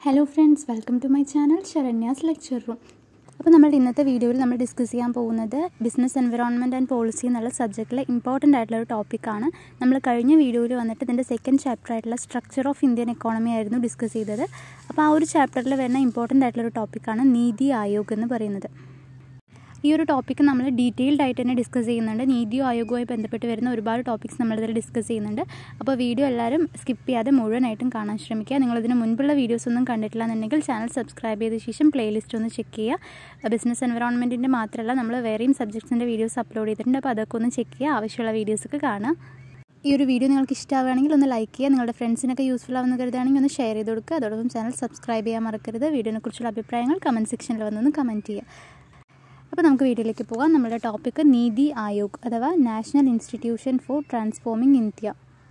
hello friends welcome to my channel Saranya's lecture room അപ്പോൾ നമ്മുടെ ഇന്നത്തെ വീഡിയോയിൽ നമ്മൾ ഡിസ്കസ് ചെയ്യാൻ പോകുന്നത് ബിസിനസ് എൻവിറോൺമെൻറ്റ് ആൻഡ് പോളിസി എന്നുള്ള സബ്ജക്റ്റിലെ ഇമ്പോർട്ടൻ്റ് ആയിട്ടുള്ള ഒരു ടോപ്പിക്കാണ് നമ്മൾ കഴിഞ്ഞ വീഡിയോയിൽ വന്നിട്ട് ഇതിൻ്റെ സെക്കൻഡ് ചാപ്റ്റർ ആയിട്ടുള്ള സ്ട്രക്ചർ ഓഫ് ഇന്ത്യൻ എക്കോണമി ആയിരുന്നു ഡിസ്കസ് ചെയ്തത് അപ്പോൾ ആ ഒരു ചാപ്റ്ററിൽ വരുന്ന ഇമ്പോർട്ടൻ്റ് ആയിട്ടുള്ള ഒരു ടോപ്പിക്കാണ് നീതി ആയോഗ് എന്ന് പറയുന്നത് ഈ ഒരു ടോപ്പിക്ക് നമ്മൾ ഡീറ്റെയിൽഡ് ആയിട്ട് തന്നെ ഡിസ്കസ് ചെയ്യുന്നുണ്ട് നീതി ആയോഗവുമായി ബന്ധപ്പെട്ട് വരുന്ന ഒരുപാട് ടോപ്പിക്സ് നമ്മളിതിൽ ഡിസ്കസ് ചെയ്യുന്നുണ്ട് അപ്പോൾ വീഡിയോ എല്ലാവരും സ്കിപ്പ് ചെയ്യാതെ മുഴുവനായിട്ടും കാണാൻ ശ്രമിക്കുക നിങ്ങളിതിന് മുൻപുള്ള വീഡിയോസ് ഒന്നും കണ്ടിട്ടില്ല എന്നുണ്ടെങ്കിൽ ചാനൽ സബ്സ്ക്രൈബ് ചെയ്ത ശേഷം പ്ലേലിസ്റ്റ് ഒന്ന് ചെക്ക് ചെയ്യുക ബിസിനസ് എൻവറോൺമെൻറ്റിൻ്റെ മാത്രമല്ല നമ്മൾ വേറെയും സബ്ജക്ട്സിൻ്റെ വീഡിയോസ് അപ്ലോഡ് ചെയ്തിട്ടുണ്ട് അപ്പോൾ അതൊക്കെ ഒന്ന് ചെക്ക് ചെയ്യുക ആവശ്യമുള്ള വീഡിയോസൊക്കെ കാണാം ഈ ഒരു വീഡിയോ നിങ്ങൾക്ക് ഇഷ്ടമാവുകയാണെങ്കിൽ ഒന്ന് ലൈക്ക് ചെയ്യുക നിങ്ങളുടെ ഫ്രണ്ട്സിനൊക്കെ യൂസ്ഫുൾ ആവുന്ന കരുതുകയാണെങ്കിൽ ഒന്ന് ഷെയർ ചെയ്ത് കൊടുക്കുക അതോടൊപ്പം ചാനൽ സബ്സ്ക്രൈബ് ചെയ്യാൻ മറക്കരുത് വീഡിയോനെക്കുറിച്ചുള്ള അഭിപ്രായങ്ങൾ കമൻറ്റ് സെക്ഷനിൽ വന്നൊന്ന് കമൻറ്റ് ചെയ്യുക അപ്പോൾ നമുക്ക് വീഡിയോയിലേക്ക് പോകാം നമ്മുടെ ടോപ്പിക്ക് നീതി ആയോഗ് അഥവാ national institution for transforming India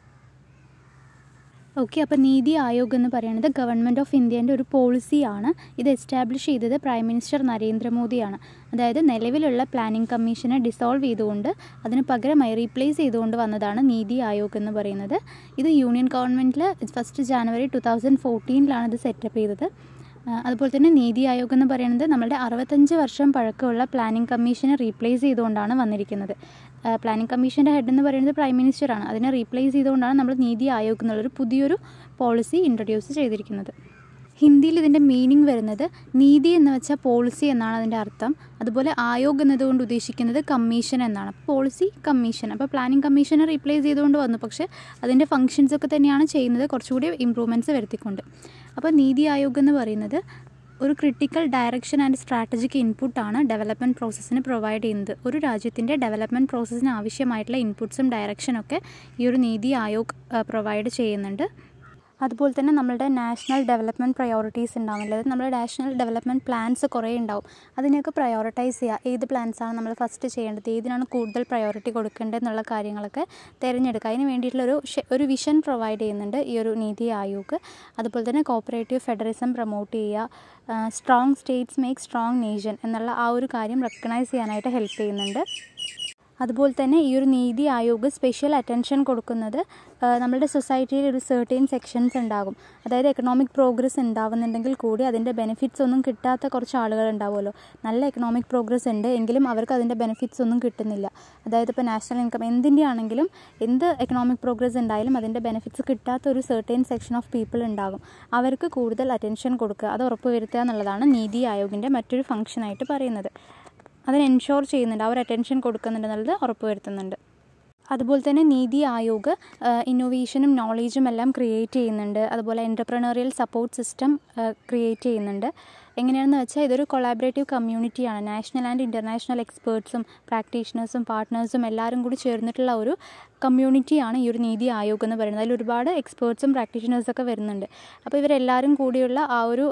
okay അപ്പോൾ നീതി ആയോഗ് എന്ന് പറയുന്നത് ഗവൺമെൻറ് ഓഫ് ഇന്ത്യേൻ്റെ ഒരു പോളിസിയാണ് ഇത് എസ്റ്റാബ്ലിഷ് ചെയ്തത് പ്രൈം മിനിസ്റ്റർ നരേന്ദ്രമോദിയാണ് അതായത് നിലവിലുള്ള പ്ലാനിംഗ് കമ്മീഷനെ ഡിസോൾവ് ചെയ്തുകൊണ്ട് അതിന് പകരമായി റീപ്ലേസ് ചെയ്തുകൊണ്ട് വന്നതാണ് നീതി ആയോഗ് എന്ന് പറയുന്നത് ഇത് യൂണിയൻ ഗവൺമെൻറ്റിൽ ഫസ്റ്റ് ജാനുവരി ടു തൗസൻഡ് ഫോർട്ടീനിലാണ് ഇത് സെറ്റപ്പ് ചെയ്തത് അതുപോലെ തന്നെ നീതി ആയോഗ് എന്ന് പറയുന്നത് നമ്മളുടെ അറുപത്തഞ്ച് വർഷം പഴക്കമുള്ള പ്ലാനിംഗ് കമ്മീഷനെ റീപ്ലേസ് ചെയ്തുകൊണ്ടാണ് വന്നിരിക്കുന്നത് പ്ലാനിംഗ് കമ്മീഷൻ്റെ ഹെഡ് എന്ന് പറയുന്നത് പ്രൈം മിനിസ്റ്ററാണ് അതിനെ റീപ്ലേസ് ചെയ്തുകൊണ്ടാണ് നമ്മൾ നീതി ആയോഗ് എന്നുള്ളൊരു പുതിയൊരു പോളിസി ഇൻട്രൊഡ്യൂസ് ചെയ്തിരിക്കുന്നത് ഹിന്ദിയിൽ ഇതിൻ്റെ മീനിങ് വരുന്നത് നീതി എന്ന് വെച്ചാൽ പോളിസി എന്നാണ് അതിൻ്റെ അർത്ഥം അതുപോലെ ആയോഗ് എന്നതുകൊണ്ട് ഉദ്ദേശിക്കുന്നത് കമ്മീഷൻ എന്നാണ് പോളിസി കമ്മീഷൻ അപ്പോൾ പ്ലാനിംഗ് കമ്മീഷനെ റീപ്ലേസ് ചെയ്തുകൊണ്ട് വന്നു പക്ഷേ അതിൻ്റെ ഫങ്ഷൻസ് ഒക്കെ തന്നെയാണ് ചെയ്യുന്നത് കുറച്ചുകൂടി ഇമ്പ്രൂവ്മെൻറ്റ്സ് വരുത്തിക്കൊണ്ട് അപ്പോൾ നീതി ആയോഗ് എന്ന് പറയുന്നത് ഒരു ക്രിട്ടിക്കൽ ഡയറക്ഷൻ ആൻഡ് സ്ട്രാറ്റജിക് ഇൻപുട്ടാണ് ഡെവലപ്മെൻറ്റ് പ്രോസസ്സിന് പ്രൊവൈഡ് ചെയ്യുന്നത് ഒരു രാജ്യത്തിൻ്റെ ഡെവലപ്മെൻറ്റ് പ്രോസസ്സിന് ആവശ്യമായിട്ടുള്ള ഇൻപുട്സും ഡയറക്ഷനൊക്കെ ഈ ഒരു നീതി ആയോഗ് പ്രൊവൈഡ് ചെയ്യുന്നുണ്ട് അതുപോലെ തന്നെ നമ്മളുടെ നാഷണൽ ഡെവലപ്മെൻറ്റ് പ്രയോറിറ്റീസ് ഉണ്ടാവും അതായത് നമ്മുടെ നാഷണൽ ഡെവലപ്മെൻറ്റ് പ്ലാൻസ് കുറേ ഉണ്ടാവും അതിനെയൊക്കെ പ്രയോറിറ്റൈസ് ചെയ്യുക ഏത് പ്ലാൻസാണ് നമ്മൾ ഫസ്റ്റ് ചെയ്യേണ്ടത് ഏതിനാണ് കൂടുതൽ പ്രയോറിറ്റി കൊടുക്കേണ്ടത് എന്നുള്ള കാര്യങ്ങളൊക്കെ തിരഞ്ഞെടുക്കുക അതിന് വേണ്ടിയിട്ടുള്ളൊരു ഒരു വിഷൻ പ്രൊവൈഡ് ചെയ്യുന്നുണ്ട് ഈ ഒരു നീതി ആയോഗ് അതുപോലെ തന്നെ കോപ്പറേറ്റീവ് ഫെഡറലിസം പ്രൊമോട്ട് ചെയ്യുക strong states make strong nation എന്നുള്ള ആ ഒരു കാര്യം റെക്കഗ്നൈസ് ചെയ്യാനായിട്ട് ഹെൽപ്പ് ചെയ്യുന്നുണ്ട് അതുപോലെ തന്നെ ഈ ഒരു നീതി ആയോഗ് സ്പെഷ്യൽ അറ്റൻഷൻ കൊടുക്കുന്നത് നമ്മുടെ സൊസൈറ്റിയിൽ ഒരു സെർട്ടൈൻ സെക്ഷൻസ് ഉണ്ടാകും അതായത് എക്കണോമിക് പ്രോഗ്രസ് ഉണ്ടാവുന്നുണ്ടെങ്കിൽ കൂടി അതിൻ്റെ ബെനിഫിറ്റ്സ് ഒന്നും കിട്ടാത്ത കുറച്ച് ആളുകൾ ഉണ്ടാവുമല്ലോ നല്ല എക്കണോമിക് പ്രോഗ്രസ് ഉണ്ട് എങ്കിലും അവർക്ക് അതിൻ്റെ ബെനിഫിറ്റ്സ് ഒന്നും കിട്ടുന്നില്ല അതായത് ഇപ്പോൾ നാഷണൽ ഇൻകം എന്തിൻ്റെ ആണെങ്കിലും എന്ത് എക്കണോമിക് പ്രോഗ്രസ് ഉണ്ടായാലും അതിൻ്റെ ബെനിഫിറ്റ്സ് കിട്ടാത്ത ഒരു സെർട്ടൈൻ സെക്ഷൻ ഓഫ് പീപ്പിൾ ഉണ്ടാകും അവർക്ക് കൂടുതൽ അറ്റൻഷൻ കൊടുക്കുക അത് ഉറപ്പുവരുത്തുക എന്നുള്ളതാണ് നീതി ആയോഗിൻ്റെ മറ്റൊരു ഫംഗ്ഷനായിട്ട് പറയുന്നത് അതിന് എൻഷോർ ചെയ്യുന്നുണ്ട് അവർ അറ്റൻഷൻ കൊടുക്കുന്നുണ്ട് എന്നുള്ളത് ഉറപ്പുവരുത്തുന്നുണ്ട് അതുപോലെ തന്നെ നീതി ആയോഗ് ഇന്നോവേഷനും നോളേജും എല്ലാം ക്രിയേറ്റ് ചെയ്യുന്നുണ്ട് അതുപോലെ എൻ്റർപ്രണറിയൽ സപ്പോർട്ട് സിസ്റ്റം ക്രിയേറ്റ് ചെയ്യുന്നുണ്ട് എങ്ങനെയാണെന്ന് വെച്ചാൽ ഇതൊരു കൊളാബറേറ്റീവ് കമ്മ്യൂണിറ്റിയാണ് നാഷണൽ ആൻഡ് ഇൻ്റർനാഷണൽ എക്സ്പേർട്സും പ്രാക്ടീഷണേഴ്സും പാർട്ട്നേഴ്സും എല്ലാവരും കൂടി ചേർന്നിട്ടുള്ള ഒരു കമ്മ്യൂണിറ്റിയാണ് ഈ ഒരു നീതി ആയോഗ് എന്ന് പറയുന്നത് അതിൽ ഒരുപാട് എക്സ്പേർട്സും പ്രാക്ടീഷണേഴ്സൊക്കെ വരുന്നുണ്ട് അപ്പോൾ ഇവരെല്ലാവരും കൂടിയുള്ള ആ ഒരു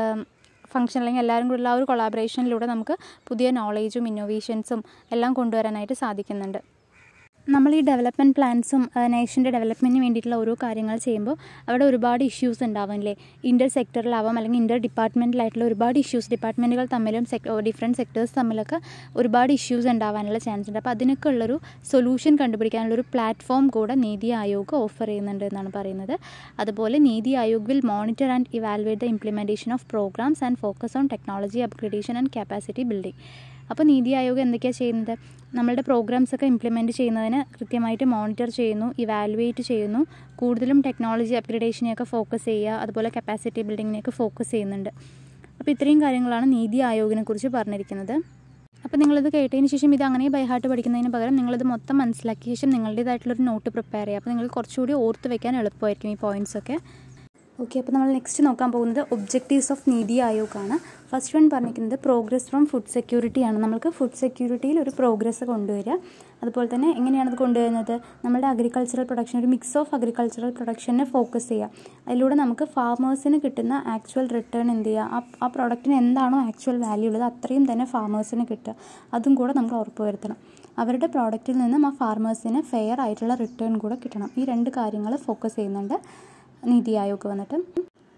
ഫംഗ്ഷൻ അല്ലെങ്കിൽ എല്ലാവരും കൂടിയുള്ള ആ ഒരു കൊളാബറേഷനിലൂടെ നമുക്ക് പുതിയ നോളേജും ഇന്നോവേഷൻസും എല്ലാം കൊണ്ടുവരാനായിട്ട് സാധിക്കുന്നുണ്ട് നമ്മൾ ഈ ഡെവലപ്മെൻറ്റ് പ്ലാൻസും നേഷൻ്റെ ഡെവലപ്മെൻറ്റിന് വേണ്ടിയിട്ടുള്ള ഓരോ കാര്യങ്ങൾ ചെയ്യുമ്പോൾ അവിടെ ഒരുപാട് ഇഷ്യൂസ് ഉണ്ടാവില്ലേ ഇൻ്റർ സെക്ടറിലാവാം അല്ലെങ്കിൽ ഇൻ്റർ ഡിപ്പാർട്ട്മെൻറ്റിലായിട്ടുള്ള ഒരുപാട് ഇഷ്യൂസ് ഡിപ്പാർട്ട്മെൻറ്റുകൾ തമ്മിലും സെക് ഡിഫറെൻറ്റ് സെക്ടേഴ്സ് തമ്മിലൊക്കെ ഒരുപാട് ഇഷ്യൂസ് ഉണ്ടാവാനുള്ള ചാൻസ് ഉണ്ട് അപ്പോൾ അതിനൊക്കെ ഉള്ളൊരു സൊല്യൂഷൻ കണ്ടുപിടിക്കാനുള്ളൊരു പ്ലാറ്റ്ഫോം കൂടെ നീതി ആയോഗ് ഓഫർ ചെയ്യുന്നുണ്ട് എന്നാണ് പറയുന്നത് അതുപോലെ NITI Aayog will monitor and evaluate the implementation of programmes and focus on technology upgradation and capacity building അപ്പോൾ നീതി ആയോഗ് എന്തൊക്കെയാണ് ചെയ്യുന്നത് നമ്മളുടെ പ്രോഗ്രാംസ് ഒക്കെ ഇംപ്ലിമെൻറ്റ് ചെയ്യുന്നതിന് കൃത്യമായിട്ട് മോണിറ്റർ ചെയ്യുന്നു ഇവാലുവേറ്റ് ചെയ്യുന്നു കൂടുതലും ടെക്നോളജി അപ്ഗ്രഡേഷനെയൊക്കെ ഫോക്കസ് ചെയ്യുക അതുപോലെ കപ്പാസിറ്റി ബിൽഡിങ്ങിനെയൊക്കെ ഫോക്കസ് ചെയ്യുന്നുണ്ട് അപ്പോൾ ഇത്രയും കാര്യങ്ങളാണ് നീതി ആയോഗിനെ കുറിച്ച് പറഞ്ഞിരിക്കുന്നത് അപ്പോൾ നിങ്ങളിത് കേട്ടതിന് ശേഷം ഇത് അങ്ങനെ ബൈഹാർട്ട് പഠിക്കുന്നതിന് പകരം നിങ്ങളിത് മൊത്തം മനസ്സിലാക്കിയ ശേഷം നിങ്ങളുടേതായിട്ടുള്ളൊരു നോട്ട് പ്രിപ്പയർ ചെയ്യുക അപ്പോൾ നിങ്ങൾക്ക് കുറച്ചുകൂടി ഓർത്ത് വെക്കാൻ എളുപ്പമായിരിക്കും ഈ പോയിൻറ്റ്സൊക്കെ ഓക്കെ അപ്പോൾ നമ്മൾ നെക്സ്റ്റ് നോക്കാൻ പോകുന്നത് ഒബ്ജക്റ്റീവ്സ് ഓഫ് നീതി ആയോഗ് ആണ് ഫസ്റ്റ് വൺ പറഞ്ഞിരിക്കുന്നത് പ്രോഗ്രസ് ഫ്രം ഫുഡ് സെക്യൂരിറ്റി ആണ് നമുക്ക് ഫുഡ് സെക്യൂരിറ്റിയിൽ ഒരു പ്രോഗ്രസ് കൊണ്ടുവരിക അതുപോലെ തന്നെ എങ്ങനെയാണ് അത് കൊണ്ടുവരുന്നത് നമ്മുടെ അഗ്രികൾച്ചറൽ പ്രൊഡക്ഷൻ ഒരു മിക്സ് ഓഫ് അഗ്രികൾച്ചറൽ പ്രൊഡക്ഷനെ ഫോക്കസ് ചെയ്യുക അതിലൂടെ നമുക്ക് ഫാമേഴ്സിന് കിട്ടുന്ന ആക്ച്വൽ റിട്ടേൺ എന്ത് ചെയ്യുക ആ ആ പ്രൊഡക്റ്റിന് എന്താണോ ആക്ച്വൽ വാല്യൂ ഉള്ളത് അത്രയും തന്നെ ഫാമേഴ്സിന് കിട്ടുക അതും കൂടെ നമ്മൾ ഉറപ്പുവരുത്തണം അവരുടെ പ്രോഡക്റ്റിൽ നിന്നും ആ ഫാർമേഴ്സിന് ഫെയർ ആയിട്ടുള്ള റിട്ടേൺ കൂടെ കിട്ടണം ഈ രണ്ട് കാര്യങ്ങൾ ഫോക്കസ് ചെയ്യുന്നുണ്ട് നീതി ആയോഗ് വന്നിട്ട്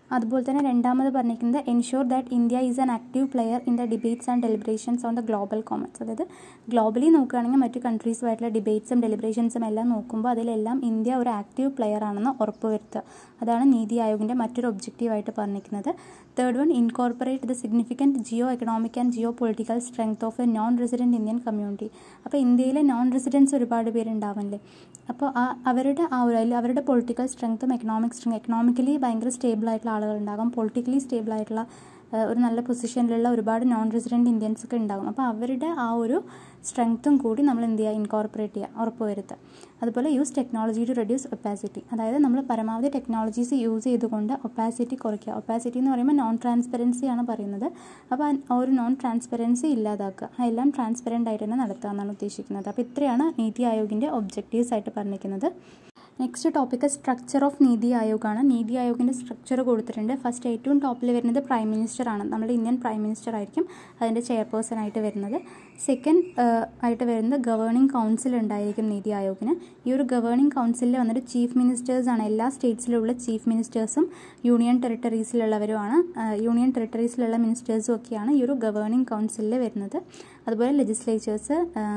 അതുപോലെ തന്നെ രണ്ടാമത് പറഞ്ഞിരിക്കുന്നത് ensure that India is an active player in the debates and deliberations on the global commons അതായത് ഗ്ലോബലി നോക്കുകയാണെങ്കിൽ മറ്റു കൺട്രീസുമായിട്ടുള്ള ഡിബേറ്റ്സും ഡെലിബ്രേഷൻസും എല്ലാം നോക്കുമ്പോൾ അതിലെല്ലാം ഇന്ത്യ ഒരു ആക്റ്റീവ് പ്ലെയർ ആണെന്ന് ഉറപ്പുവരുത്തുക അതാണ് നീതി ആയോഗിൻ്റെ മറ്റൊരു ഒബ്ജക്റ്റീവായിട്ട് പറഞ്ഞിരിക്കുന്നത് third one incorporate the significant geo economic and geo political strength of a non resident Indian community അപ്പോൾ ഇന്ത്യയിലെ നോൺ റെസിഡൻസ് ഒരുപാട് പേരുണ്ടാവില്ലേ അപ്പോൾ ആ അവരുടെ ആ ഒരു അതിൽ അവരുടെ പൊളിറ്റിക്കൽ സ്ട്രെങ്ത്തും എക്കണോമിക് സ്ട്രെങ്ത് എക്കണോമിക്കലി ഭയങ്കര സ്റ്റേബിൾ ആയിട്ടുള്ള ആളുകളുണ്ടാകും പൊളിറ്റിക്കലി സ്റ്റേബിൾ ആയിട്ടുള്ള ഒരു നല്ല പൊസിഷനിലുള്ള ഒരുപാട് നോൺ റെസിഡൻറ്റ് ഇന്ത്യൻസ് ഒക്കെ ഉണ്ടാകും അപ്പോൾ അവരുടെ ആ ഒരു സ്ട്രെങ്ത്തും കൂടി നമ്മൾ എന്ത് ചെയ്യുക ഇൻകോർപ്പറേറ്റ് ചെയ്യുക ഉറപ്പ് വരുത്തുക അതുപോലെ use technology to reduce opacity അതായത് നമ്മൾ പരമാവധി ടെക്നോളജീസ് യൂസ് ചെയ്തുകൊണ്ട് ഒപ്പാസിറ്റി കുറയ്ക്കുക ഒപ്പാസിറ്റി എന്ന് പറയുമ്പോൾ നോൺ ട്രാൻസ്പെറൻസി ആണ് പറയുന്നത് അപ്പോൾ ആ ഒരു നോൺ ട്രാൻസ്പെറൻസി ഇല്ലാതാക്കുക എല്ലാം ട്രാൻസ്പെറൻ്റ് ആയിട്ട് തന്നെ നടത്തുക എന്നാണ് ഉദ്ദേശിക്കുന്നത് അപ്പോൾ ഇത്രയാണ് നീതി ആയോഗിൻ്റെ ഒബ്ജക്റ്റീവ്സ് ആയിട്ട് പറഞ്ഞിരിക്കുന്നത് നെക്സ്റ്റ് ടോപ്പിക്ക് സ്ട്രക്ചർ ഓഫ് നീതി ആയോഗാണ് നീതി ആയോഗിൻ്റെ സ്ട്രക്ചർ കൊടുത്തിട്ടുണ്ട് ഫസ്റ്റ് ഏറ്റവും ടോപ്പിൽ വരുന്നത് പ്രൈം മിനിസ്റ്റർ ആണ് നമ്മുടെ ഇന്ത്യൻ പ്രൈം മിനിസ്റ്റർ ആയിരിക്കും അതിൻ്റെ ചെയർപേഴ്സൺ ആയിട്ട് വരുന്നത് സെക്കൻഡ് ആയിട്ട് വരുന്നത് ഗവേണിംഗ് കൗൺസിൽ ഉണ്ടായിരിക്കും നീതി ആയോഗിന് ഈ ഒരു ഗവേണിംഗ് കൗൺസിലിൽ വന്നിട്ട് ചീഫ് മിനിസ്റ്റേഴ്സാണ് എല്ലാ സ്റ്റേറ്റ്സിലുള്ള ചീഫ് മിനിസ്റ്റേഴ്സും യൂണിയൻ ടെറിട്ടറീസിലുള്ളവരുമാണ് യൂണിയൻ ടെറിട്ടറീസിലുള്ള മിനിസ്റ്റേഴ്സും ഒക്കെയാണ് ഈ ഒരു ഗവേണിംഗ് കൗൺസിലിൽ വരുന്നത് അതുപോലെ ലെജിസ്ലേച്ചേഴ്സ്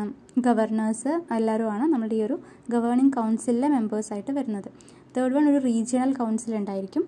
ഗവർണേഴ്സ് എല്ലാവരുമാണ് നമ്മുടെ ഈ ഒരു ഗവേണിംഗ് കൗൺസിലിലെ മെമ്പേഴ്സായിട്ട് വരുന്നത് തേർഡ് വൺ ഒരു റീജിയണൽ കൗൺസിൽ ഉണ്ടായിരിക്കും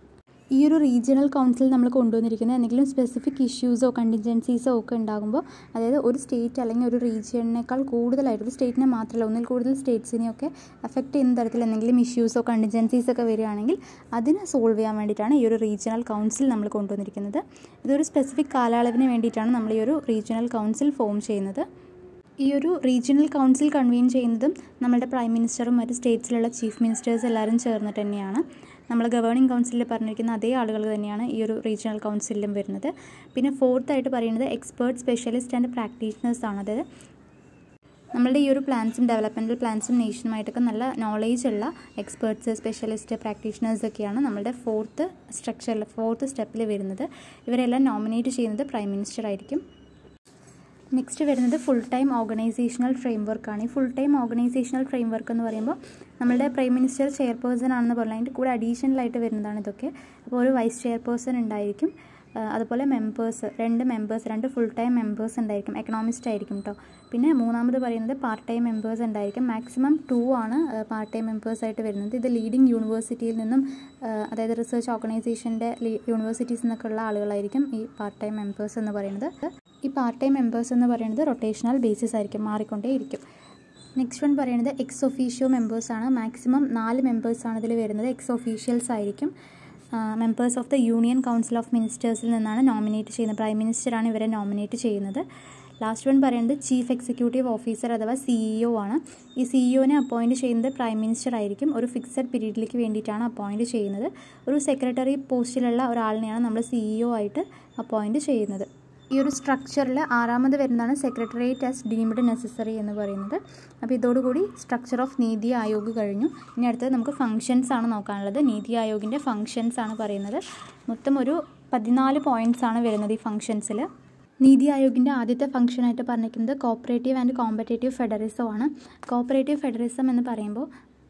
ഈ ഒരു റീജിയണൽ കൗൺസിൽ നമ്മൾ കൊണ്ടുവന്നിരിക്കുന്നത് എന്തെങ്കിലും സ്പെസിഫിക് ഇഷ്യൂസോ കണ്ടിൻജൻസീസോ ഒക്കെ ഉണ്ടാകുമ്പോൾ അതായത് ഒരു സ്റ്റേറ്റ് അല്ലെങ്കിൽ ഒരു റീജിയണിനേക്കാൾ കൂടുതലായിട്ട് ഒരു സ്റ്റേറ്റിനെ മാത്രമല്ല ഒന്നിൽ കൂടുതൽ സ്റ്റേറ്റ്സിനെയൊക്കെ അഫക്റ്റ് ചെയ്യുന്ന തരത്തിൽ എന്തെങ്കിലും ഇഷ്യൂസോ കണ്ടിൻജൻസീസ് ഒക്കെ വരികയാണെങ്കിൽ അതിനെ സോൾവ് ചെയ്യാൻ വേണ്ടിയിട്ടാണ് ഈ ഒരു റീജിയണൽ കൗൺസിൽ നമ്മൾ കൊണ്ടുവന്നിരിക്കുന്നത് ഇതൊരു സ്പെസിഫിക് കാലയളവിന് വേണ്ടിയിട്ടാണ് നമ്മൾ ഈ ഒരു റീജിയണൽ കൗൺസിൽ ഫോം ചെയ്യുന്നത് ഈ ഒരു റീജിയണൽ കൗൺസിൽ കൺവീൻ ചെയ്യുന്നതും നമ്മുടെ പ്രൈം മിനിസ്റ്ററും മറ്റ് സ്റ്റേറ്റ്സിലുള്ള ചീഫ് മിനിസ്റ്റേഴ്സ് എല്ലാവരും ചേർന്നിട്ട് തന്നെയാണ് നമ്മൾ ഗവേണിംഗ് കൗൺസിലിൽ പറഞ്ഞിരിക്കുന്ന അതേ ആളുകൾ തന്നെയാണ് ഈ ഒരു റീജിയണൽ കൗൺസിലിലും വരുന്നത് പിന്നെ ഫോർത്ത് ആയിട്ട് പറയുന്നത് എക്സ്പേർട്ട് സ്പെഷ്യലിസ്റ്റ് ആൻഡ് പ്രാക്ടീഷണേഴ്സ് ആണ് അതായത് നമ്മളുടെ ഈ ഒരു പ്ലാൻസും ഡെവലപ്മെൻറ്റൽ പ്ലാൻസും നേഷനുമായിട്ടൊക്കെ നല്ല നോളേജ് ഉള്ള എക്സ്പേർട്സ് സ്പെഷ്യലിസ്റ്റ് പ്രാക്ടീഷണേഴ്സ് ഒക്കെയാണ് നമ്മളുടെ ഫോർത്ത് സ്ട്രക്ചറിൽ ഫോർത്ത് സ്റ്റെപ്പിൽ വരുന്നത് ഇവരെല്ലാം നോമിനേറ്റ് ചെയ്യുന്നത് പ്രൈം മിനിസ്റ്റർ ആയിരിക്കും നെക്സ്റ്റ് വരുന്നത് ഫുൾ ടൈം ഓർഗനൈസേഷണൽ ഫ്രെയിം വർക്കാണ് ഈ full time organisational framework എന്ന് പറയുമ്പോൾ നമ്മളുടെ പ്രൈം മിനിസ്റ്റർ ചെയർപേഴ്സൺ ആണെന്ന് പറഞ്ഞാൽ അതിൻ്റെ കൂടെ അഡീഷണൽ ആയിട്ട് വരുന്നതാണ് ഇതൊക്കെ അപ്പോൾ ഒരു വൈസ് ചെയർപേഴ്സൺ ഉണ്ടായിരിക്കും അതുപോലെ മെമ്പേഴ്സ് രണ്ട് മെമ്പേഴ്സ് രണ്ട് ഫുൾ ടൈം മെമ്പേഴ്സ് ഉണ്ടായിരിക്കും എക്കണോമിസ്റ്റ് ആയിരിക്കും കേട്ടോ പിന്നെ മൂന്നാമത് പറയുന്നത് പാർട്ട് ടൈം മെമ്പേഴ്സ് ഉണ്ടായിരിക്കും മാക്സിമം ടു ആണ് പാർട്ട് ടൈം മെമ്പേഴ്സ് ആയിട്ട് വരുന്നത് ഇത് ലീഡിങ് യൂണിവേഴ്സിറ്റിയിൽ നിന്നും അതായത് റിസർച്ച് ഓർഗനൈസേഷൻ്റെ യൂണിവേഴ്സിറ്റീസിൽ നിന്നൊക്കെ ഉള്ള ആളുകളായിരിക്കും ഈ പാർട്ട് ടൈം മെമ്പേഴ്സ് എന്ന് പറയുന്നത് ഈ പാർട്ട് ടൈം മെമ്പേഴ്സ് എന്ന് പറയുന്നത് റൊട്ടേഷണൽ ബേസിസ് ആയിരിക്കും മാറിക്കൊണ്ടേയിരിക്കും നെക്സ്റ്റ് വൺ പറയുന്നത് എക്സ് ഒഫീഷ്യോ മെമ്പേഴ്സാണ് മാക്സിമം നാല് മെമ്പേഴ്സാണ് ഇതിൽ വരുന്നത് എക്സ് ഒഫീഷ്യൽസ് ആയിരിക്കും members of the union council of മിനിസ്റ്റേഴ്സിൽ നിന്നാണ് നോമിനേറ്റ് ചെയ്യുന്നത് പ്രൈം മിനിസ്റ്ററാണ് ഇവരെ നോമിനേറ്റ് ചെയ്യുന്നത് ലാസ്റ്റ് വൺ പറയുന്നത് ചീഫ് എക്സിക്യൂട്ടീവ് ഓഫീസർ അഥവാ സിഇഒ ആണ് ഈ സിഇഒനെ അപ്പോയിൻറ്റ് ചെയ്യുന്നത് പ്രൈം മിനിസ്റ്റർ ആയിരിക്കും ഒരു ഫിക്സഡ് പീരീഡിലേക്ക് വേണ്ടിയിട്ടാണ് അപ്പോയിൻറ്റ് ചെയ്യുന്നത് ഒരു സെക്രട്ടറി പോസ്റ്റിലുള്ള ഒരാളിനെയാണ് നമ്മൾ സിഇഒ ആയിട്ട് അപ്പോയിൻറ്റ് ചെയ്യുന്നത് ഈ ഒരു സ്ട്രക്ചറിൽ ആറാമത് വരുന്നതാണ് സെക്രട്ടേറിയറ്റ് ആസ് ഡീംഡ് നെസസറി എന്ന് പറയുന്നത് അപ്പോൾ ഇതോടുകൂടി സ്ട്രക്ചർ ഓഫ് നീതി ആയോഗ് കഴിഞ്ഞു ഇനി അടുത്തത് നമുക്ക് ഫങ്ഷൻസ് ആണ് നോക്കാനുള്ളത് നീതി ആയോഗിൻ്റെ ഫങ്ഷൻസ് ആണ് പറയുന്നത് മൊത്തം ഒരു പതിനാല് പോയിൻറ്റ്സ് ആണ് വരുന്നത് ഈ ഫങ്ഷൻസിൽ നീതി ആയോഗിൻ്റെ ആദ്യത്തെ ഫംഗ്ഷനായിട്ട് പറഞ്ഞിരിക്കുന്നത് കോപ്പറേറ്റീവ് ആൻഡ് കോമ്പറ്റേറ്റീവ് ഫെഡറിസം ആണ് കോപ്പറേറ്റീവ് ഫെഡറിസം എന്ന് പറയുമ്പോൾ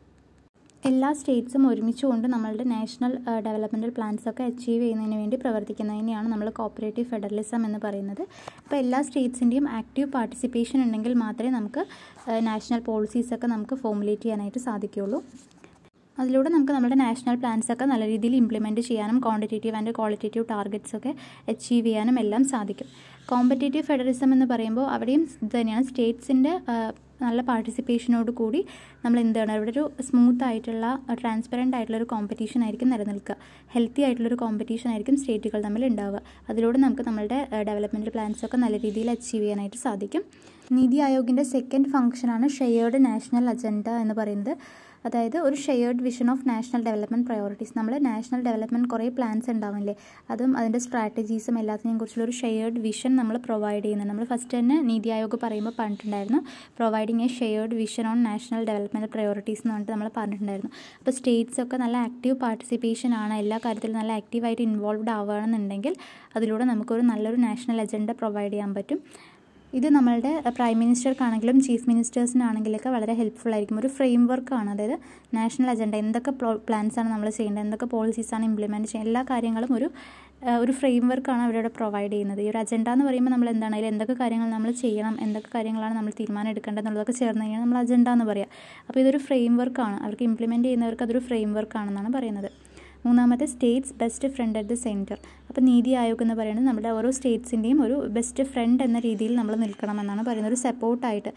എല്ലാ സ്റ്റേറ്റ്സും ഒരുമിച്ച് കൊണ്ട് നമ്മളുടെ നാഷണൽ ഡെവലപ്മെൻറ്റൽ പ്ലാൻസ് ഒക്കെ അച്ചീവ് ചെയ്യുന്നതിന് വേണ്ടി പ്രവർത്തിക്കുന്നതിനെയാണ് നമ്മൾ കോപ്പറേറ്റീവ് ഫെഡറലിസം എന്ന് പറയുന്നത് അപ്പോൾ എല്ലാ സ്റ്റേറ്റ്സിൻ്റെയും ആക്റ്റീവ് പാർട്ടിസിപ്പേഷൻ ഉണ്ടെങ്കിൽ മാത്രമേ നമുക്ക് നാഷണൽ പോളിസീസൊക്കെ നമുക്ക് ഫോമുലേറ്റ് ചെയ്യാനായിട്ട് സാധിക്കുകയുള്ളൂ അതിലൂടെ നമുക്ക് നമ്മുടെ നാഷണൽ പ്ലാൻസ് ഒക്കെ നല്ല രീതിയിൽ ഇംപ്ലിമെൻറ്റ് ചെയ്യാനും ക്വാണ്ടിറ്റേറ്റീവ് ആൻഡ് ക്വാളിറ്റേറ്റീവ് ടാർഗറ്റ്സ് ഒക്കെ അച്ചീവ് ചെയ്യാനും എല്ലാം സാധിക്കും കോമ്പറ്റേറ്റീവ് ഫെഡറിസം എന്ന് പറയുമ്പോൾ അവിടെയും ഇത് തന്നെയാണ് സ്റ്റേറ്റ്സിൻ്റെ നല്ല പാർട്ടിസിപ്പേഷനോട് കൂടി നമ്മൾ എന്താണ് ഇവിടെ ഒരു സ്മൂത്ത് ആയിട്ടുള്ള ട്രാൻസ്പെറൻ്റ് ആയിട്ടുള്ള ഒരു കോമ്പറ്റീഷൻ ആയിരിക്കും നിലനിൽക്കുക ഹെൽത്തി ആയിട്ടുള്ളൊരു കോമ്പറ്റീഷൻ ആയിരിക്കും സ്റ്റേറ്റുകൾ തമ്മിൽ ഉണ്ടാവുക അതിലൂടെ നമുക്ക് നമ്മളുടെ ഡെവലപ്മെൻറ്റ് പ്ലാൻസ് ഒക്കെ നല്ല രീതിയിൽ അച്ചീവ് ചെയ്യാനായിട്ട് സാധിക്കും നീതി ആയോഗിൻ്റെ സെക്കൻഡ് ഫംഗ്ഷനാണ് ഷെയർഡ് നാഷണൽ അജണ്ട എന്ന് പറയുന്നത് അതായത് ഒരു shared vision of national development priorities നമ്മൾ നാഷണൽ ഡെവലപ്മെൻറ്റ് കുറേ പ്ലാൻസ് ഉണ്ടാവില്ലേ അതും അതിൻ്റെ സ്ട്രാറ്റജീസും എല്ലാത്തിനെയും കുറിച്ചുള്ള ഒരു ഷെയർഡ് വിഷൻ നമ്മൾ പ്രൊവൈഡ് ചെയ്യുന്നുണ്ട് നമ്മൾ ഫസ്റ്റ് തന്നെ നീതി ആയോഗ് പറയുമ്പോൾ പറഞ്ഞിട്ടുണ്ടായിരുന്നു providing a shared vision on national development priorities എന്ന് പറഞ്ഞിട്ട് നമ്മൾ പറഞ്ഞിട്ടുണ്ടായിരുന്നു അപ്പോൾ സ്റ്റേറ്റ്സ് ഒക്കെ നല്ല ആക്റ്റീവ് പാർട്ടിസിപ്പേഷൻ ആണ് എല്ലാ കാര്യത്തിലും നല്ല ആക്റ്റീവായിട്ട് ഇൻവോൾവ്ഡ് ആവുകയാണെന്നുണ്ടെങ്കിൽ അതിലൂടെ നമുക്കൊരു നല്ലൊരു നാഷണൽ അജണ്ട പ്രൊവൈഡ് ചെയ്യാൻ പറ്റും ഇത് നമ്മളുടെ പ്രൈം മിനിസ്റ്റർക്കാണെങ്കിലും ചീഫ് മിനിസ്റ്റേഴ്സിനാണെങ്കിലൊക്കെ വളരെ ഹെൽപ്ഫുൾ ആയിരിക്കും ഒരു ഫ്രെയിം വർക്കാണ് അതായത് നാഷണൽ അജണ്ട എന്തൊക്കെ പ്ലാൻസ് ആണ് നമ്മൾ ചെയ്യേണ്ടത് എന്തൊക്കെ പോളിസീസാണ് ഇംപ്ലിമെൻറ്റ് ചെയ്യുന്നത് എല്ലാ കാര്യങ്ങളും ഒരു ഒരു ഫ്രെയിം വർക്കാണ് അവരവിടെ പ്രൊവൈഡ് ചെയ്യുന്നത് ഈ ഒരു അജണ്ട എന്ന് പറയുമ്പോൾ നമ്മൾ എന്താണ് അതിൽ എന്തൊക്കെ കാര്യങ്ങൾ നമ്മൾ ചെയ്യണം എന്തൊക്കെ കാര്യങ്ങളാണ് നമ്മൾ തീരുമാനം എടുക്കേണ്ടത് എന്നുള്ളതൊക്കെ ചേർന്ന് കഴിഞ്ഞാൽ നമ്മൾ അജണ്ട എന്ന് പറയാം അപ്പോൾ ഇതൊരു ഫ്രെയിം വർക്കാണ് അവർക്ക് ഇംപ്ലിമെൻറ്റ് ചെയ്യുന്നവർക്ക് അതൊരു ഫ്രെയിം വർക്കാണെന്നാണ് പറയുന്നത് മൂന്നാമത്തെ states best friend at the centre അപ്പോൾ നീതി ആയോഗ് എന്ന് പറയുന്നത് നമ്മുടെ ഓരോ സ്റ്റേറ്റ്സിൻ്റെയും ഒരു ബെസ്റ്റ് ഫ്രണ്ട് എന്ന രീതിയിൽ നമ്മൾ നിൽക്കണമെന്നാണ് പറയുന്നത് ഒരു സപ്പോർട്ടായിട്ട്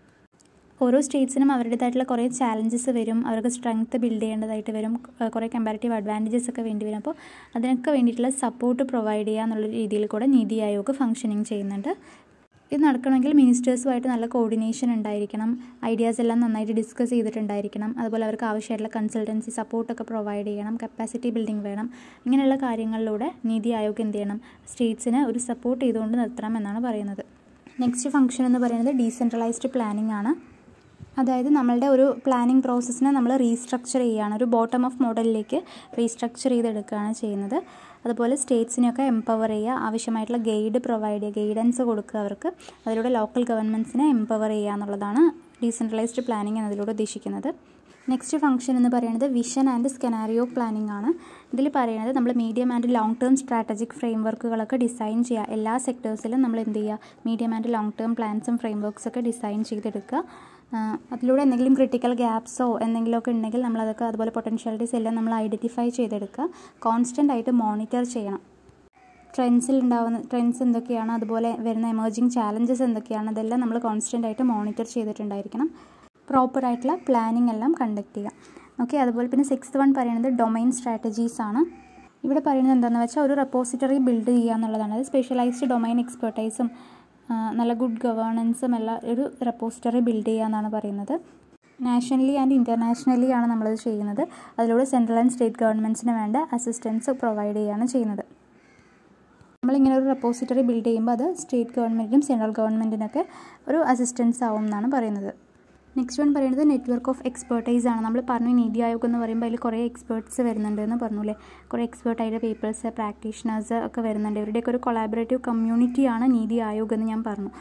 ഓരോ സ്റ്റേറ്റ്സിനും അവരുടേതായിട്ടുള്ള കുറേ ചാലഞ്ചസ് വരും അവർക്ക് സ്ട്രെങ്ത്ത് ബിൽഡ് ചെയ്യേണ്ടതായിട്ട് വരും കുറേ കമ്പാരിറ്റീവ് അഡ്വാൻറ്റേജസ് ഒക്കെ വേണ്ടി വരും അപ്പോൾ അതിനൊക്കെ വേണ്ടിയിട്ടുള്ള സപ്പോർട്ട് പ്രൊവൈഡ് ചെയ്യുക എന്നുള്ള രീതിയിൽ കൂടെ നീതി ആയോഗ് ഫങ്ഷനിങ് ചെയ്യുന്നുണ്ട് ഇത് നടക്കണമെങ്കിൽ മിനിസ്റ്റേഴ്സുമായിട്ട് നല്ല കോർഡിനേഷൻ ഉണ്ടായിരിക്കണം ഐഡിയാസ് എല്ലാം നന്നായിട്ട് ഡിസ്കസ് ചെയ്തിട്ടുണ്ടായിരിക്കണം അതുപോലെ അവർക്ക് ആവശ്യമായിട്ടുള്ള കൺസൾട്ടൻസി സപ്പോർട്ടൊക്കെ പ്രൊവൈഡ് ചെയ്യണം കപ്പാസിറ്റി ബിൽഡിംഗ് വേണം ഇങ്ങനെയുള്ള കാര്യങ്ങളിലൂടെ നീതി ആയോഗ് എന്ത് ചെയ്യണം സ്റ്റേറ്റ്സിനെ ഒരു സപ്പോർട്ട് ചെയ്തുകൊണ്ട് നിർത്തണം എന്നാണ് പറയുന്നത് നെക്സ്റ്റ് ഫംഗ്ഷൻ എന്ന് പറയുന്നത് ഡീസെൻട്രലൈസ്ഡ് പ്ലാനിംഗ് ആണ് അതായത് നമ്മളുടെ ഒരു പ്ലാനിങ് പ്രോസസ്സിനെ നമ്മൾ റീസ്ട്രക്ചർ ചെയ്യുകയാണ് ഒരു ബോട്ടം ഓഫ് മോഡലിലേക്ക് റീസ്ട്രക്ചർ ചെയ്തെടുക്കുകയാണ് ചെയ്യുന്നത് അതുപോലെ സ്റ്റേറ്റ്സിനെയൊക്കെ എംപവർ ചെയ്യുക ആവശ്യമായിട്ടുള്ള ഗൈഡ് പ്രൊവൈഡ് ചെയ്യുക ഗൈഡൻസ് കൊടുക്കുക അവർക്ക് അതിലൂടെ ലോക്കൽ ഗവൺമെൻറ്റ്സിനെ എംപവർ ചെയ്യുക എന്നുള്ളതാണ് ഡീസെൻട്രലൈസ്ഡ് പ്ലാനിങ് എന്നതിലൂടെ ഉദ്ദേശിക്കുന്നത് നെക്സ്റ്റ് ഫംഗ്ഷൻ എന്ന് പറയുന്നത് വിഷൻ ആൻഡ് സ്കെനാരിയോ പ്ലാനിംഗ് ആണ് ഇതിൽ പറയുന്നത് നമ്മൾ medium and long term strategic ഫ്രെയിം വർക്കുകളൊക്കെ ഡിസൈൻ ചെയ്യുക എല്ലാ സെക്ടേഴ്സിലും നമ്മൾ എന്ത് ചെയ്യുക മീഡിയം ആൻഡ് ലോങ് ടേം പ്ലാൻസും ഫ്രെയിം വർക്ക്സ് ഒക്കെ ഡിസൈൻ ചെയ്തെടുക്കുക അതിലൂടെ എന്തെങ്കിലും ക്രിട്ടിക്കൽ ഗ്യാപ്സോ എന്തെങ്കിലുമൊക്കെ ഉണ്ടെങ്കിൽ നമ്മളതൊക്കെ അതുപോലെ പൊട്ടൻഷ്യാലിറ്റീസ് എല്ലാം നമ്മൾ ഐഡൻറ്റിഫൈ ചെയ്തെടുക്കുക കോൺസ്റ്റൻ്റ് ആയിട്ട് മോണിറ്റർ ചെയ്യണം ട്രെൻഡ്സിൽ ഉണ്ടാകുന്ന ട്രെൻഡ്സ് എന്തൊക്കെയാണ് അതുപോലെ വരുന്ന എമർജിങ് ചാലഞ്ചസ് എന്തൊക്കെയാണ് അതെല്ലാം നമ്മൾ കോൺസ്റ്റൻ്റ് ആയിട്ട് മോണിറ്റർ ചെയ്തിട്ടുണ്ടായിരിക്കണം പ്രോപ്പറായിട്ടുള്ള പ്ലാനിങ് എല്ലാം കണ്ടക്ട് ചെയ്യുക ഓക്കെ അതുപോലെ പിന്നെ സിക്സ്ത് വൺ പറയുന്നത് ഡൊമൈൻ സ്ട്രാറ്റജീസ് ആണ് ഇവിടെ പറയുന്നത് എന്താണെന്ന് വെച്ചാൽ ഒരു റെപ്പോസിറ്ററി ബിൽഡ് ചെയ്യുക എന്നുള്ളതാണ് അത് സ്പെഷ്യലൈസ്ഡ് ഡൊമൈൻ എക്സ്പെർട്ടൈസും നല്ല ഗുഡ് ഗവേണൻസും എല്ലാം ഒരു റെപ്പോസിറ്ററി ബിൽഡ് ചെയ്യുക എന്നാണ് പറയുന്നത് നാഷണലി ആൻഡ് ഇൻ്റർനാഷണലി ആണ് നമ്മളത് ചെയ്യുന്നത് അതിലൂടെ സെൻട്രൽ ആൻഡ് സ്റ്റേറ്റ് ഗവൺമെൻറ്റ്സിന് വേണ്ട അസിസ്റ്റൻസ് പ്രൊവൈഡ് ചെയ്യുകയാണ് ചെയ്യുന്നത് നമ്മളിങ്ങനെ ഒരു റെപ്പോസിറ്ററി ബിൽഡ് ചെയ്യുമ്പോൾ അത് സ്റ്റേറ്റ് ഗവൺമെൻറ്റിനും സെൻട്രൽ ഗവൺമെൻറ്റിനൊക്കെ ഒരു അസിസ്റ്റൻസ് ആവും എന്നാണ് പറയുന്നത് നെക്സ്റ്റ് വൺ പറയുന്നത് നെറ്റ്വർക്ക് ഓഫ് എക്സ്പേർട്ടൈസ് ആണ് നമ്മൾ പറഞ്ഞു നീതി ആയോഗ് എന്ന് പറയുമ്പോൾ അതിൽ കുറേ എക്സ്പേർട്സ് വരുന്നുണ്ട് എന്ന് പറഞ്ഞൂലേ കുറേ എക്സ്പേർട്ടായിട്ട് പേപ്പേഴ്സ് പ്രാക്ടീഷണേഴ്സ് ഒക്കെ വരുന്നുണ്ട് ഇവരുടെയൊക്കെ ഒരു കൊളാബറേറ്റീവ് കമ്മ്യൂണിറ്റിയാണ് നീതി ആയോഗ് എന്ന് ഞാൻ പറഞ്ഞു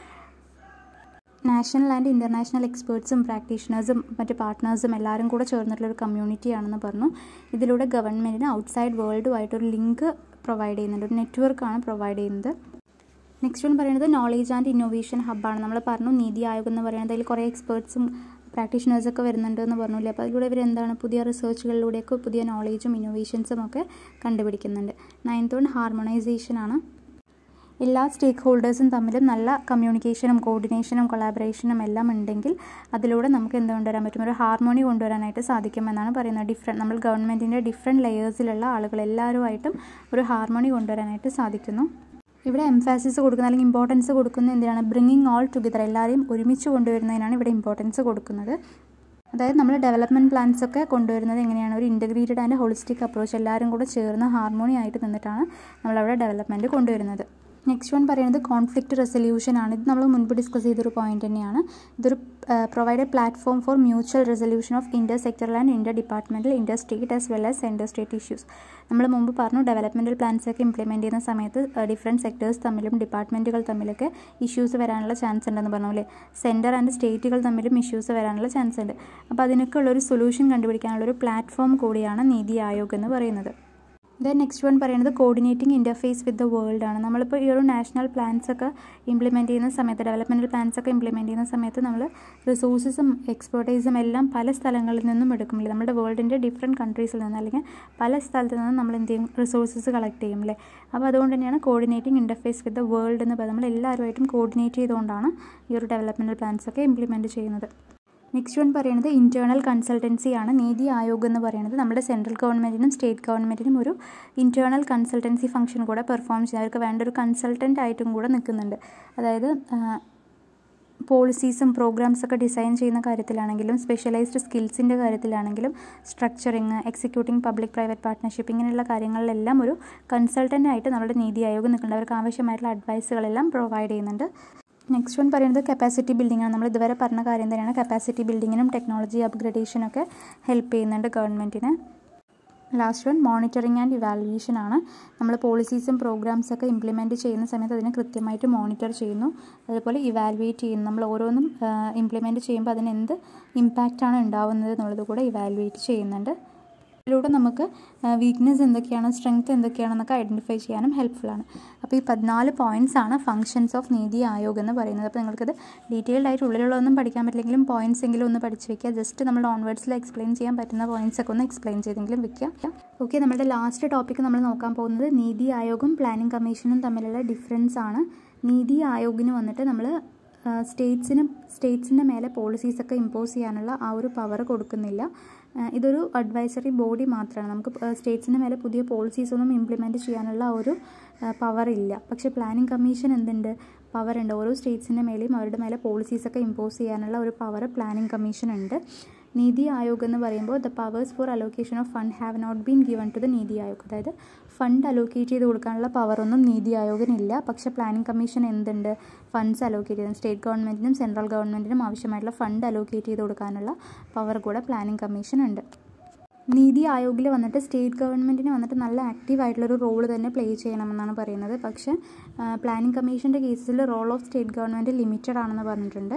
നാഷണൽ ആൻഡ് ഇൻ്റർനാഷണൽ എക്സ്പേർട്സും പ്രാക്ടീഷണേഴ്സും മറ്റ് പാർട്ട്നേഴ്സും എല്ലാവരും കൂടെ ചേർന്നിട്ടുള്ള ഒരു കമ്മ്യൂണിറ്റിയാണെന്ന് പറഞ്ഞു ഇതിലൂടെ ഗവൺമെൻറ്റിന് ഔട്ട്സൈഡ് വേൾഡുമായിട്ടൊരു ലിങ്ക് പ്രൊവൈഡ് ചെയ്യുന്നുണ്ട് ഒരു നെറ്റ്വർക്കാണ് പ്രൊവൈഡ് ചെയ്യുന്നത് നെക്സ്റ്റ് വൺ പറയുന്നത് നോളേജ് ആൻഡ് ഇന്നോവേഷൻ ഹബ്ബാണ് നമ്മൾ പറഞ്ഞു നീതി ആയോഗ് എന്ന് പറയുന്നത് അതിൽ കുറേ എക്സ്പേർട്സും പ്രാക്ടീഷണേഴ്സൊക്കെ വരുന്നുണ്ട് എന്ന് പറഞ്ഞില്ലേ അപ്പോൾ അതിലൂടെ ഇവർ എന്താണ് പുതിയ റിസർച്ചുകളിലൂടെയൊക്കെ പുതിയ നോളേജും ഇന്നോവേഷൻസും ഒക്കെ കണ്ടുപിടിക്കുന്നുണ്ട് നയൻത്ത് വൺ ഹാർമോണൈസേഷൻ ആണ് എല്ലാ സ്റ്റേക്ക് ഹോൾഡേഴ്സും തമ്മിലും നല്ല കമ്മ്യൂണിക്കേഷനും കോർഡിനേഷനും കൊളാബറേഷനും എല്ലാം ഉണ്ടെങ്കിൽ അതിലൂടെ നമുക്ക് എന്ത് കൊണ്ടുവരാൻ പറ്റും ഒരു ഹാർമോണി കൊണ്ടുവരാനായിട്ട് സാധിക്കുമെന്നാണ് പറയുന്നത് ഡിഫറെൻറ്റ് നമ്മൾ ഗവൺമെൻറ്റിൻ്റെ ഡിഫറെൻറ്റ് ലെയേഴ്സിലുള്ള ആളുകൾ എല്ലാവരുമായിട്ടും ഒരു ഹാർമോണി കൊണ്ടുവരാനായിട്ട് സാധിക്കുന്നു ഇവിടെ എംഫാസിസ് കൊടുക്കുന്ന അല്ലെങ്കിൽ ഇമ്പോർട്ടൻസ് കൊടുക്കുന്ന എന്തിനാണ് ബ്രിങ്ങിങ് ഓൾ ടുഗദർ എല്ലാവരെയും ഒരുമിച്ച് കൊണ്ടുവരുന്നതിനാണ് ഇവിടെ ഇമ്പോർട്ടൻസ് കൊടുക്കുന്നത് അതായത് നമ്മൾ ഡെവലപ്മെൻറ്റ് പ്ലാൻസ് ഒക്കെ കൊണ്ടുവരുന്നത് എങ്ങനെയാണ് ഒരു ഇൻറ്റഗ്രേറ്റഡ് ആൻഡ് ഹോളിസ്റ്റിക് അപ്രോച്ച് എല്ലാവരും കൂടെ ചേർന്ന് ഹാർമോണി ആയിട്ട് നിന്നിട്ടാണ് നമ്മളവിടെ ഡെവലപ്മെൻറ്റ് കൊണ്ടുവരുന്നത് നെക്സ്റ്റ് വൺ പറയുന്നത് കോൺഫ്ലിക്റ്റ് റെസൊല്യൂഷൻ ആണ് ഇത് നമ്മൾ മുൻപ് ഡിസ്കസ് ചെയ്തൊരു പോയിന്റ് തന്നെയാണ് ഇതൊരു provide platform for mutual resolution of inter sectoral and inter departmental inter state as well as centre state issues നമ്മൾ മുമ്പ് പറഞ്ഞു ഡെവലപ്മെൻറ്റൽ പ്ലാൻസ് ഒക്കെ ഇംപ്ലിമെൻറ്റ് ചെയ്യുന്ന സമയത്ത് ഡിഫറെൻറ്റ് സെക്ടേഴ്സ് തമ്മിലും ഡിപ്പാർട്ട്മെൻറ്റുകൾ തമ്മിലൊക്കെ ഇഷ്യൂസ് വരാനുള്ള ചാൻസ് ഉണ്ടെന്ന് പറഞ്ഞു അല്ലേ സെൻറ്റർ ആൻഡ് സ്റ്റേറ്റുകൾ തമ്മിലും ഇഷ്യൂസ് വരാനുള്ള ചാൻസ് ഉണ്ട് അപ്പോൾ അതിനൊക്കെ ഉള്ളൊരു സൊല്യൂഷൻ കണ്ടുപിടിക്കാനുള്ള ഒരു പ്ലാറ്റ്ഫോം കൂടിയാണ് നീതി ആയോഗ് എന്ന് പറയുന്നത് ദെൻ നെക്സ്റ്റ് വൺ പറയുന്നത് coordinating interface with the world ആണ് നമ്മളിപ്പോൾ ഈ ഒരു നാഷണൽ പ്ലാൻസ് ഒക്കെ ഇംപ്ലിമെൻറ്റ് ചെയ്യുന്ന സമയത്ത് ഡെവലപ്മെൻറ്റൽ പ്ലാൻസ് ഒക്കെ ഇംപ്ലിമെൻറ്റ് ചെയ്യുന്ന സമയത്ത് നമ്മൾ റിസോഴ്സസും എക്സ്പേർട്ടൈസും എല്ലാം പല സ്ഥലങ്ങളിൽ നിന്നും എടുക്കുമില്ലേ നമ്മുടെ വേൾഡിൻ്റെ ഡിഫറെൻറ്റ് കൺട്രീസിൽ നിന്ന് അല്ലെങ്കിൽ പല സ്ഥലത്ത് നിന്നും നമ്മൾ എന്ത് ചെയ്യും റിസോഴ്സസ് കളക്ട് ചെയ്യും അല്ലേ അപ്പോൾ അതുകൊണ്ട് തന്നെയാണ് coordinating interface with the world എന്ന് പറയുന്നത് നമ്മൾ എല്ലാവരുമായിട്ടും കോർഡിനേറ്റ് ചെയ്തുകൊണ്ടാണ് ഈ ഒരു ഡെവലപ്മെൻറ്റൽ പ്ലാൻസ് ഒക്കെ ഇംപ്ലിമെൻറ്റ് ചെയ്യുന്നത് നെക്സ്റ്റ് വൺ പറയുന്നത് ഇൻറ്റേർണൽ കൺസൾട്ടൻസി ആണ് നീതി ആയോഗ് എന്ന് പറയുന്നത് നമ്മുടെ സെൻട്രൽ ഗവൺമെൻറ്റിനും സ്റ്റേറ്റ് ഗവൺമെൻറ്റിനും ഒരു ഇൻറ്റേർണൽ കൺസൾട്ടൻസി ഫംഗ്ഷൻ കൂടെ പെർഫോം ചെയ്യുന്നത് അവർക്ക് വേണ്ട ഒരു കൺസൾട്ടൻ്റ് ആയിട്ടും കൂടെ നിൽക്കുന്നുണ്ട് അതായത് പോളിസീസും പ്രോഗ്രാംസ് ഒക്കെ ഡിസൈൻ ചെയ്യുന്ന കാര്യത്തിലാണെങ്കിലും സ്പെഷ്യലൈസ്ഡ് സ്കിൽസിൻ്റെ കാര്യത്തിലാണെങ്കിലും structuring executing public private partnership ഇങ്ങനെയുള്ള കാര്യങ്ങളിലെല്ലാം ഒരു കൺസൾട്ടൻ്റ് ആയിട്ട് നമ്മുടെ നീതി ആയോഗ് നിൽക്കുന്നുണ്ട് അവർക്ക് ആവശ്യമായിട്ടുള്ള അഡ്വൈസുകളെല്ലാം പ്രൊവൈഡ് ചെയ്യുന്നുണ്ട് നെക്സ്റ്റ് വൺ പറയുന്നത് കപ്പാസിറ്റി ബിൽഡിംഗ് ആണ് നമ്മൾ ഇതുവരെ പറഞ്ഞ കാര്യം തന്നെയാണ് കപ്പാസിറ്റി ബിൽഡിങ്ങിനും ടെക്നോളജി അപ്ഗ്രഡേഷനൊക്കെ ഹെൽപ്പ് ചെയ്യുന്നുണ്ട് ഗവൺമെൻറ്റിന് last one monitoring and evaluation ആണ് നമ്മൾ പോളിസീസും പ്രോഗ്രാംസൊക്കെ ഇംപ്ലിമെൻറ്റ് ചെയ്യുന്ന സമയത്ത് അതിനെ കൃത്യമായിട്ട് മോണിറ്റർ ചെയ്യുന്നു അതുപോലെ ഇവാലുവേറ്റ് ചെയ്യുന്നു നമ്മൾ ഓരോന്നും ഇംപ്ലിമെൻറ്റ് ചെയ്യുമ്പോൾ അതിന് എന്ത് ഇമ്പാക്റ്റാണ് ഉണ്ടാവുന്നത് എന്നുള്ളത് കൂടെ ഇവാലുവേറ്റ് ചെയ്യുന്നുണ്ട് ഇതിലൂടെ നമുക്ക് വീക്ക്നെസ് എന്തൊക്കെയാണ് സ്ട്രെങ്ത് എന്തൊക്കെയാണെന്നൊക്കെ ഐഡൻറ്റിഫൈ ചെയ്യാനും ഹെൽപ്ഫുള്ളാണ് അപ്പോൾ ഈ പതിനാല് പോയിൻറ്റ്സ് ആണ് ഫങ്ഷൻസ് ഓഫ് നീതി ആയോഗ് എന്ന് പറയുന്നത് അപ്പോൾ നിങ്ങൾക്കത് ഡീറ്റെയിൽഡ് ആയിട്ട് ഉള്ളിലുള്ളതൊന്നും പഠിക്കാൻ പറ്റില്ലെങ്കിലും പോയിൻറ്റ്സ് എങ്കിലും ഒന്ന് പഠിച്ച് വെക്കുക ജസ്റ്റ് നമ്മൾ ഓൺവേർഡ്സിൽ എക്സ്പ്ലെയിൻ ചെയ്യാൻ പറ്റുന്ന പോയിൻറ്റ്സ് ഒക്കെ ഒന്ന് എക്സ്പ്ലെയിൻ ചെയ്തെങ്കിലും വെക്കുക ഓക്കെ നമ്മുടെ ലാസ്റ്റ് ടോപ്പിക്ക് നമ്മൾ നോക്കാൻ പോകുന്നത് നീതി ആയോഗും പ്ലാനിംഗ് കമ്മീഷനും തമ്മിലുള്ള ഡിഫറൻസ് ആണ് നീതി ആയോഗിന് വന്നിട്ട് നമ്മൾ സ്റ്റേറ്റ്സിന് സ്റ്റേറ്റ്സിൻ്റെ മേലെ പോളിസീസൊക്കെ ഇമ്പോസ് ചെയ്യാനുള്ള ആ ഒരു പവർ കൊടുക്കുന്നില്ല ഇതൊരു അഡ്വൈസറി ബോഡി മാത്രമാണ് നമുക്ക് സ്റ്റേറ്റ്സിൻ്റെ മേലെ പുതിയ പോളിസീസ് ഒന്നും ഇംപ്ലിമെൻറ്റ് ചെയ്യാനുള്ള ആ ഒരു പവർ ഇല്ല പക്ഷേ പ്ലാനിംഗ് കമ്മീഷൻ എന്തുണ്ട് പവർ ഉണ്ട് ഓരോ സ്റ്റേറ്റ്സിൻ്റെ മേലെയും അവരുടെ മേലെ പോളിസീസൊക്കെ ഇമ്പോസ് ചെയ്യാനുള്ള ഒരു പവർ പ്ലാനിംഗ് കമ്മീഷൻ ഉണ്ട് നീതി ആയോഗ് എന്ന് പറയുമ്പോൾ the powers for allocation of fund have not been given to the Niti Aayog അതായത് ഫണ്ട് അലോക്കേറ്റ് ചെയ്ത് കൊടുക്കാനുള്ള പവറൊന്നും നീതി ആയോഗിനില്ല പക്ഷേ പ്ലാനിംഗ് കമ്മീഷൻ എന്തുണ്ട് ഫണ്ട്സ് അലോക്കേറ്റ് ചെയ്ത് സ്റ്റേറ്റ് ഗവൺമെൻറ്റിനും സെൻട്രൽ ഗവൺമെൻറ്റിനും ആവശ്യമായിട്ടുള്ള ഫണ്ട് അലോക്കേറ്റ് ചെയ്ത് കൊടുക്കാനുള്ള പവർ കൂടെ പ്ലാനിംഗ് കമ്മീഷൻ ഉണ്ട് നീതി ആയോഗിൽ വന്നിട്ട് സ്റ്റേറ്റ് ഗവൺമെൻറ്റിന് വന്നിട്ട് നല്ല ആക്റ്റീവ് ആയിട്ടുള്ളൊരു റോൾ തന്നെ പ്ലേ ചെയ്യണമെന്നാണ് പറയുന്നത് പക്ഷേ പ്ലാനിംഗ് കമ്മീഷൻ്റെ കേസിൽ role of state government limited ആണെന്ന് പറഞ്ഞിട്ടുണ്ട്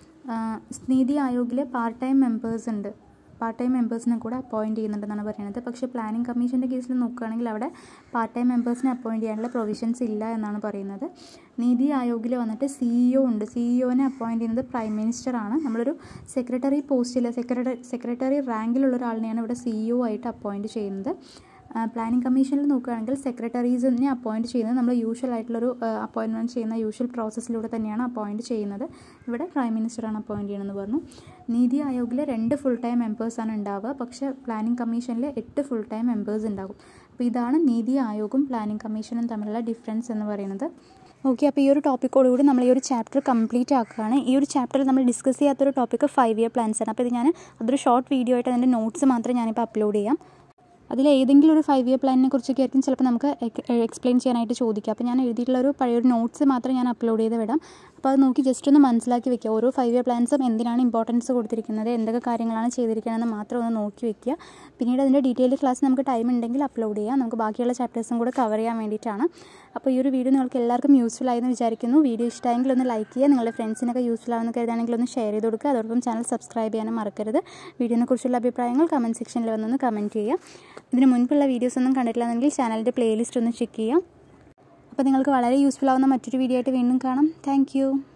നീതി ആയോഗിൽ പാർട്ട് ടൈം മെമ്പേഴ്സ് ഉണ്ട് പാർട്ട് ടൈം മെമ്പേഴ്സിനെ കൂടെ അപ്പോയിൻറ്റ് ചെയ്യുന്നുണ്ടെന്നാണ് പറയുന്നത് പക്ഷേ പ്ലാനിംഗ് കമ്മീഷൻ്റെ കേസിൽ നോക്കുകയാണെങ്കിൽ അവിടെ പാർട്ട് ടൈം മെമ്പേഴ്സിനെ അപ്പോയിൻറ്റ് ചെയ്യാനുള്ള പ്രൊവിഷൻസ് ഇല്ല എന്നാണ് പറയുന്നത് നീതി ആയോഗിൽ വന്നിട്ട് സിഇഒ ഉണ്ട് സിഇഒനെ അപ്പോയിൻറ്റ് ചെയ്യുന്നത് പ്രൈം മിനിസ്റ്റർ ആണ് നമ്മളൊരു സെക്രട്ടറി പോസ്റ്റിൽ സെക്രട്ടറി സെക്രട്ടറി റാങ്കിലുള്ള ഒരാളിനെയാണ് ഇവിടെ സിഇഒ ആയിട്ട് അപ്പോയിൻറ്റ് ചെയ്യുന്നത് പ്ലാനിംഗ് കമ്മീഷനിൽ നോക്കുകയാണെങ്കിൽ സെക്രട്ടറീസിനെ അപ്പോയിൻറ്റ് ചെയ്യുന്നത് നമ്മൾ യൂഷ്വൽ ആയിട്ടുള്ളൊരു അപ്പോയിൻമെൻറ്റ് ചെയ്യുന്ന യൂഷ്വൽ പ്രോസസ്സിലൂടെ തന്നെയാണ് അപ്പോയിൻറ്റ് ചെയ്യുന്നത് ഇവിടെ പ്രൈം മിനിസ്റ്ററാണ് അപ്പോയിൻറ്റ് ചെയ്യണമെന്ന് പറഞ്ഞു നീതി ആയോഗിൽ രണ്ട് ഫുൾ ടൈം മെമ്പേഴ്സാണ് ഉണ്ടാവുക പക്ഷേ പ്ലാനിംഗ് കമ്മീഷനിൽ എട്ട് ഫുൾ ടൈം മെമ്പേഴ്സ് ഉണ്ടാകും അപ്പോൾ ഇതാണ് നീതി ആയോഗും പ്ലാനിംഗ് കമ്മീഷനും തമ്മിലുള്ള ഡിഫറൻസ് എന്ന് പറയുന്നത് ഓക്കെ അപ്പോൾ ഈ ഒരു ടോപ്പിക്കോടുകൂടി നമ്മൾ ഈ ഒരു ചാപ്റ്റർ കംപ്ലീറ്റ് ആക്കുകയാണ് ഈ ഒരു ചാപ്റ്ററിൽ നമ്മൾ ഡിസ്കസ് ചെയ്യാത്തൊരു ടോപ്പിക്ക് ഫൈവ് ഇയർ പ്ലാൻസ് ആണ് അപ്പോൾ ഇത് ഞാൻ അതൊരു ഷോർട്ട് വീഡിയോ ആയിട്ട് അതിൻ്റെ നോട്ട്സ് മാത്രമേ ഞാനിപ്പോൾ അപ്ലോഡ് ചെയ്യാം അതിൽ ഏതെങ്കിലും ഒരു ഫൈവ് ഇയർ പ്ലാനിനെ കുറിച്ചൊക്കെ ആയിരിക്കും ചിലപ്പോൾ നമുക്ക് എക്സ്പ്ലെയിൻ ചെയ്യാനായിട്ട് ചോദിക്കുക അപ്പോൾ ഞാൻ എഴുതിയിട്ടുള്ള ഒരു പഴയൊരു നോട്ട്സ് മാത്രം ഞാൻ അപ്ലോഡ് ചെയ്ത് വിടാം അപ്പോൾ അത് നോക്കി ജസ്റ്റ് ഒന്ന് മനസ്സിലാക്കി വെക്കുക ഓരോ ഫൈവ് ഇയർ പ്ലാൻസും എന്തിനാണ് ഇമ്പോർട്ടൻസ് കൊടുത്തിരിക്കുന്നത് എന്തൊക്കെ കാര്യങ്ങളാണ് ചെയ്തിരിക്കുന്നതെന്ന് മാത്രം ഒന്ന് നോക്കി വെക്കുക പിന്നീട് അതിൻ്റെ ഡീറ്റെയിൽഡ് ക്ലാസ് നമുക്ക് ടൈം ഉണ്ടെങ്കിൽ അപ്ലോഡ് ചെയ്യാം നമുക്ക് ബാക്കിയുള്ള ചാപ്റ്റേഴ്സും കൂടെ കവർ ചെയ്യാൻ വേണ്ടിയിട്ടാണ് അപ്പോൾ ഈ ഒരു വീഡിയോ നിങ്ങൾക്ക് എല്ലാവർക്കും യൂസ്ഫുൾ ആയെന്ന് വിചാരിക്കുന്നു വീഡിയോ ഇഷ്ടമായെങ്കിൽ ഒന്ന് ലൈക്ക് ചെയ്യുക നിങ്ങളുടെ ഫ്രണ്ട്സിനൊക്കെ യൂസ്ഫുൾ ആവുന്ന കരുതാണെങ്കിൽ ഒന്ന് ഷെയർ ചെയ്ത് കൊടുക്കുക അതോടൊപ്പം ചാനൽ സബ്സ്ക്രൈബ് ചെയ്യാനും മറക്കരുത് വീഡിയോനെ കുറിച്ചുള്ള അഭിപ്രായങ്ങൾ കമൻറ്റ് സെക്ഷനിൽ വന്നൊന്ന് കമൻറ്റ് ചെയ്യുക ഇതിന് മുൻപുള്ള വീഡിയോസ് ഒന്നും കണ്ടിട്ടില്ലാന്നെങ്കിൽ ചാനലിൻ്റെ പ്ലേലിസ്റ്റ് ഒന്ന് ചെക്ക് ചെയ്യാം അപ്പോൾ നിങ്ങൾക്ക് വളരെ യൂസ്ഫുൾ ആവുന്ന മറ്റൊരു വീഡിയോ ആയിട്ട് വീണ്ടും കാണാം താങ്ക്